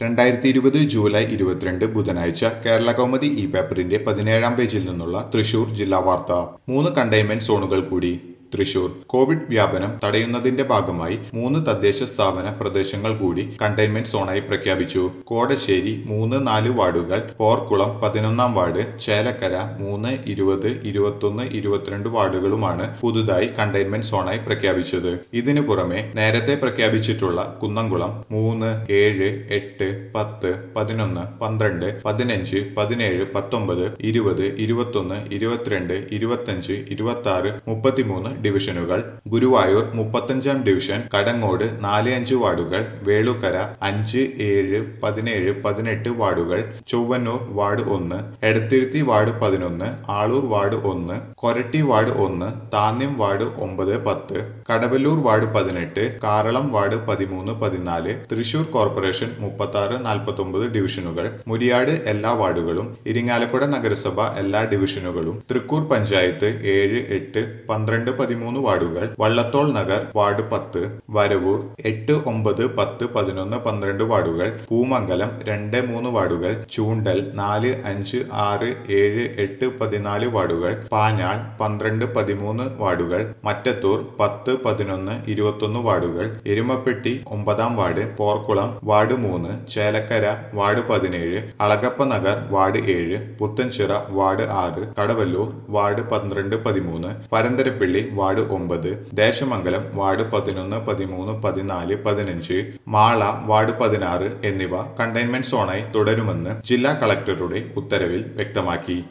രണ്ടായിരത്തി ഇരുപത് ജൂലൈ ഇരുപത്തിരണ്ട് ബുധനാഴ്ച കേരള കൗമുദി ഇ പേപ്പറിന്റെ പതിനേഴാം പേജിൽ നിന്നുള്ള തൃശൂർ ജില്ലാ വാർത്ത മൂന്ന് കണ്ടെയ്ൻമെന്റ് സോണുകൾ കൂടി തൃശൂർ കോവിഡ് വ്യാപനം തടയുന്നതിന്റെ ഭാഗമായി മൂന്ന് തദ്ദേശ സ്ഥാപന പ്രദേശങ്ങൾ കൂടി കണ്ടെയ്ൻമെന്റ് സോണായി പ്രഖ്യാപിച്ചു കോടശ്ശേരി മൂന്ന് നാല് വാർഡുകൾ പോർക്കുളം പതിനൊന്നാം വാർഡ് ചേലക്കര മൂന്ന് ഇരുപത് ഇരുപത്തൊന്ന് ഇരുപത്തിരണ്ട് വാർഡുകളുമാണ് പുതുതായി കണ്ടെയ്ൻമെന്റ് സോണായി പ്രഖ്യാപിച്ചത് ഇതിനു പുറമെ നേരത്തെ പ്രഖ്യാപിച്ചിട്ടുള്ള കുന്നംകുളം മൂന്ന് ഏഴ് എട്ട് പത്ത് പതിനൊന്ന് പന്ത്രണ്ട് പതിനഞ്ച് പതിനേഴ് പത്തൊമ്പത് ഇരുപത് ഇരുപത്തൊന്ന് ഇരുപത്തിരണ്ട് ഇരുപത്തഞ്ച് ഇരുപത്തി ആറ് മുപ്പത്തിമൂന്ന് ഡിവിഷനുകൾ ഗുരുവായൂർ മുപ്പത്തഞ്ചാം ഡിവിഷൻ കടങ്ങോട് നാല് അഞ്ച് വാർഡുകൾ വേളുക്കര അഞ്ച് ഏഴ് പതിനേഴ് പതിനെട്ട് വാർഡുകൾ ചൊവ്വന്നൂർ വാർഡ് ഒന്ന് എടത്തിരുത്തി വാർഡ് പതിനൊന്ന് ആളൂർ വാർഡ് ഒന്ന് കൊരട്ടി വാർഡ് ഒന്ന് താന്യം വാർഡ് ഒമ്പത് പത്ത് കടവല്ലൂർ വാർഡ് പതിനെട്ട് കാറളം വാർഡ് പതിമൂന്ന് പതിനാല് തൃശൂർ കോർപ്പറേഷൻ മുപ്പത്തി ആറ് നാൽപ്പത്തി ഒമ്പത് ഡിവിഷനുകൾ മുരിയാട് എല്ലാ വാർഡുകളും ഇരിങ്ങാലക്കുട നഗരസഭ എല്ലാ ഡിവിഷനുകളും തൃക്കൂർ പഞ്ചായത്ത് ഏഴ് എട്ട് പന്ത്രണ്ട് പതിമൂന്ന് വാർഡുകൾ വള്ളത്തോൾ നഗർ വാർഡ് പത്ത് വരവൂർ എട്ട് ഒമ്പത് പത്ത് പതിനൊന്ന് പന്ത്രണ്ട് വാർഡുകൾ പൂമംഗലം രണ്ട് മൂന്ന് വാർഡുകൾ ചൂണ്ടൽ നാല് അഞ്ച് ആറ് ഏഴ് എട്ട് പതിനാല് വാർഡുകൾ പാഞ്ഞാൾ പന്ത്രണ്ട് പതിമൂന്ന് വാർഡുകൾ മറ്റത്തൂർ പത്ത് പതിനൊന്ന് ഇരുപത്തൊന്ന് വാർഡുകൾ എരുമപ്പെട്ടി ഒമ്പതാം വാർഡ് പോർക്കുളം വാർഡ് മൂന്ന് ചേലക്കര വാർഡ് പതിനേഴ് അളഗപ്പ നഗർ വാർഡ് ഏഴ് പുത്തൻചിറ വാർഡ് ആറ് കടവല്ലൂർ വാർഡ് പന്ത്രണ്ട് പതിമൂന്ന് പരന്തരപ്പള്ളി വാർഡ് ഒമ്പത് ദേശമംഗലം വാർഡ് പതിനൊന്ന് പതിമൂന്ന് പതിനാല് പതിനഞ്ച് മാള വാർഡ് പതിനാറ് എന്നിവ കണ്ടെയ്ൻമെന്റ് സോണായി തുടരുമെന്ന് ജില്ലാ കളക്ടറുടെ ഉത്തരവിൽ വ്യക്തമാക്കി